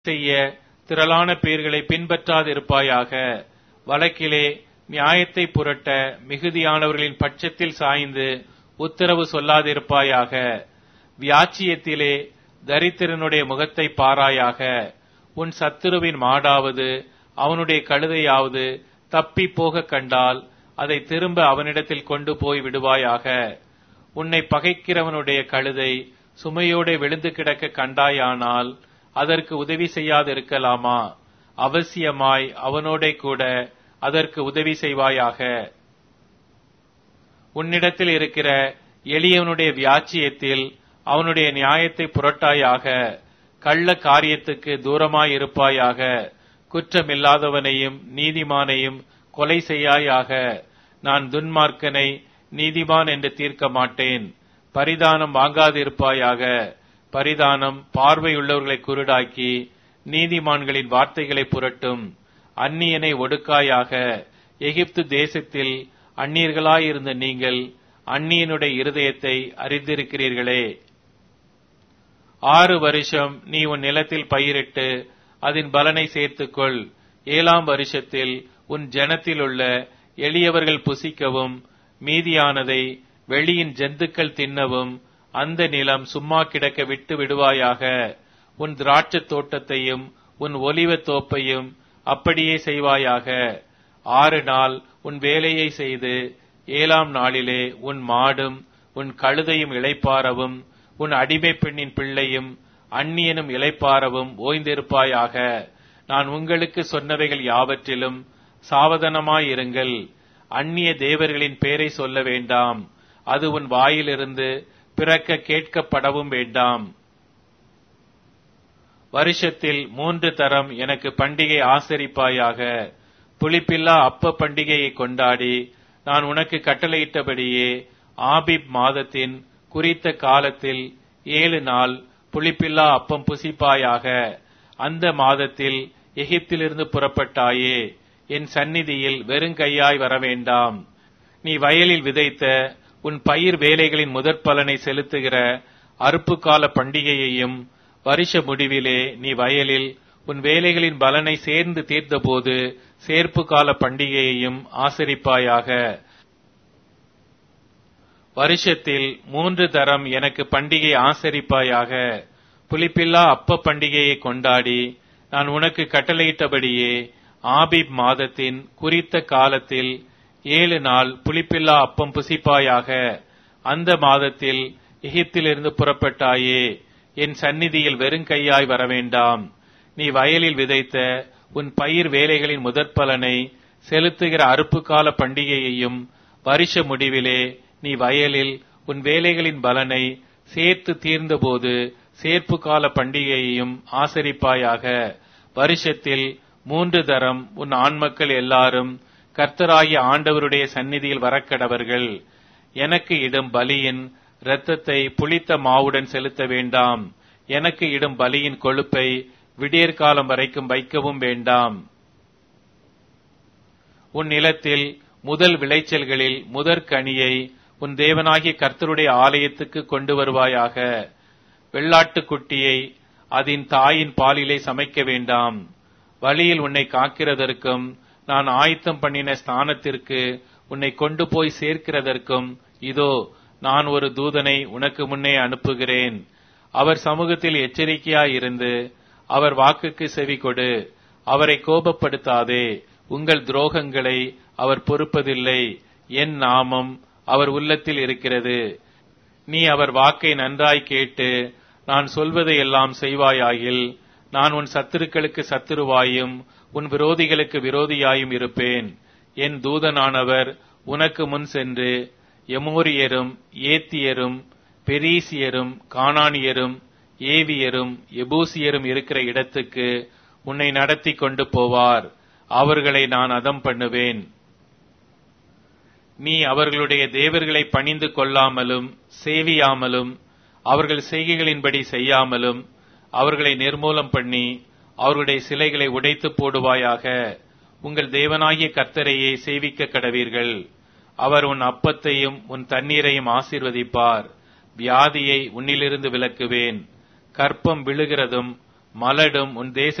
செய்ய திரளான பேர்களை பின்பற்றாதிருப்பாயாக வழக்கிலே நியாயத்தை புரட்ட மிகுதியானவர்களின் பட்சத்தில் சாய்ந்து உத்தரவு சொல்லாதிருப்பாயாக வியாச்சியத்திலே தரித்திரனுடைய முகத்தை பாராயாக உன் சத்துருவின் மாடாவது அவனுடைய கழுதையாவது தப்பி போக கண்டால் அதை திரும்ப அவனிடத்தில் கொண்டு போய் விடுவாயாக உன்னை பகைக்கிறவனுடைய கழுதை சுமையோടെ விழுந்து கிடக்க கண்டாயானால் அதற்கு உதவி செய்யாதிருக்கலாமா அவசியமாய் அவனோட கூட அதற்கு உதவி செய்வாயாக உன்னிடத்தில் இருக்கிற எளியவனுடைய வியாச்சியத்தில் அவனுடைய நியாயத்தை புரட்டாயாக கள்ள காரியத்துக்கு தூரமாய் இருப்பாயாக குற்றமில்லாதவனையும் நீதிமானையும் கொலை செய்யாயாக நான் துன்மார்க்கனை நீதிமான் என்று தீர்க்க மாட்டேன் பரிதானம் வாங்காதிருப்பாயாக பரிதானம் பார்வையுள்ளவர்களை குருடாக்கி நீதிமான்களின் வார்த்தைகளை புரட்டும் அந்நியனை ஒடுக்காயாக எகிப்து தேசத்தில் அந்நியர்களாயிருந்த நீங்கள் அந்நியனுடைய இருதயத்தை அறிந்திருக்கிறீர்களே ஆறு வருஷம் நீ உன் நிலத்தில் பயிரிட்டு அதன் பலனை சேர்த்துக்கொள் ஏழாம் வருஷத்தில் உன் ஜனத்திலுள்ள எளியவர்கள் புசிக்கவும் மீதியானதை வெளியின் ஜந்துக்கள் தின்னவும் அந்த நிலம் சும்மா கிடக்க விட்டு விடுவாயாக உன் திராட்சத் தோட்டத்தையும் உன் ஒலிவத் தோப்பையும் அப்படியே செய்வாயாக ஆறு நாள் உன் வேலையை செய்து ஏழாம் நாளிலே உன் மாடும் உன் கழுதையும் இளைப்பாரவும் உன் அடிமை பெண்ணின் பிள்ளையும் அந்நியனும் இளைப்பாரவும் ஓய்ந்திருப்பாயாக நான் உங்களுக்கு சொன்னவைகள் யாவற்றிலும் சாவதானமாயிருங்கள் அந்நிய தேவர்களின் பேரை சொல்ல வேண்டாம் அது உன் வாயிலிருந்து பிறக்க கேட்கப்படவும் வேண்டாம் வருஷத்தில் மூன்று தரம் எனக்கு பண்டிகை ஆசரிப்பாயாக புளிப்பில்லா அப்ப பண்டிகையை கொண்டாடி நான் உனக்கு கட்டளையிட்டபடியே ஆபிப் மாதத்தின் குறித்த காலத்தில் ஏழு நாள் புளிப்பில்லா அப்பம் புசிப்பாயாக அந்த மாதத்தில் எகிப்திலிருந்து புறப்பட்டாயே என் சந்நிதியில் வெறுங்கையாய் வர வேண்டாம் நீ வயலில் விதைத்த உன் பயிர் வேலைகளின் முதற் பலனை செலுத்துகிற அறுப்பு கால பண்டிகையையும் வருஷ முடிவிலே நீ வயலில் உன் வேலைகளின் பலனை சேர்ந்து தீர்த்தபோது சேர்ப்பு கால பண்டிகையையும் ஆசரிப்பாயாக வருஷத்தில் மூன்று தரம் எனக்கு பண்டிகை ஆசரிப்பாயாக புளிப்பில்லா அப்ப பண்டிகையை கொண்டாடி நான் உனக்கு கட்டளையிட்டபடியே ஆபிப் மாதத்தின் குறித்த காலத்தில் ஏழு நாள் புளிப்பில்லா அப்பம் புசிப்பாயாக அந்த மாதத்தில் எகிப்திலிருந்து புறப்பட்டாயே என் சந்நிதியில் வெறுங்கையாய் வரவேண்டாம் நீ வயலில் விதைத்த உன் பயிர் வேலைகளின் முதற் பலனை செலுத்துகிற அறுப்பு கால பண்டிகையையும் வருஷ முடிவிலே நீ வயலில் உன் வேலைகளின் பலனை சேர்த்து தீர்ந்தபோது சேர்ப்பு கால பண்டிகையையும் ஆசரிப்பாயாக வருஷத்தில் மூன்று தரம் உன் ஆண்மக்கள் எல்லாரும் கர்த்தராகிய ஆண்டவருடைய சந்நிதியில் வரக்கடவர்கள் எனக்கு இடும் பலியின் இரத்தத்தை புளித்த மாவுடன் செலுத்த வேண்டாம் எனக்கு இடும் பலியின் கொழுப்பை விடியற்காலம் வரைக்கும் வைக்கவும் வேண்டாம் உன் நிலத்தில் முதல் விளைச்சல்களில் முதற் கனியை உன் தேவனாகிய கர்த்தருடைய ஆலயத்துக்கு கொண்டு வருவாயாக வெள்ளாட்டுக் குட்டியை அதன் தாயின் பாலிலே சமைக்க வேண்டாம் வழியில் உன்னை காக்கிறதற்கும் நான் ஆயத்தம் பண்ணின ஸ்தானத்திற்கு உன்னை கொண்டு போய் சேர்க்கிறதற்கும் இதோ நான் ஒரு தூதனை உனக்கு முன்னே அனுப்புகிறேன் அவர் சமூகத்தில் எச்சரிக்கையாயிருந்து அவர் வாக்குக்கு செவி கொடு அவரை கோபப்படுத்தாதே உங்கள் துரோகங்களை அவர் பொறுப்பதில்லை என் நாமம் அவர் உள்ளத்தில் இருக்கிறது நீ அவர் வாக்கை நன்றாய் கேட்டு நான் சொல்வதை எல்லாம் செய்வாயாகில் நான் உன் சத்துருக்களுக்கு சத்துருவாயும் உன் விரோதிகளுக்கு விரோதியாயும் இருப்பேன் என் தூதனானவர் உனக்கு முன் சென்று எமோரியரும் ஏத்தியரும் பெரீசியரும் கானானியரும் ஏவியரும் எபூசியரும் இருக்கிற இடத்துக்கு உன்னை நடத்தி கொண்டு போவார் அவர்களை நான் அதம் பண்ணுவேன் நீ அவர்களுடைய தேவர்களை பணிந்து கொள்ளாமலும் சேவியாமலும் அவர்கள் செய்கைகளின்படி செய்யாமலும் அவர்களை நிர்மூலம் பண்ணி அவர்களுடைய சிலைகளை உடைத்து போடுவாயாக உங்கள் தேவனாகிய கர்த்தரையே சேவிக்க கடவீர்கள் அவர் உன் அப்பத்தையும் உன் தண்ணீரையும் ஆசீர்வதிப்பார் வியாதியை உன்னிலிருந்து விலக்குவேன் கற்பம் விழுகிறதும் மலடும் உன் தேச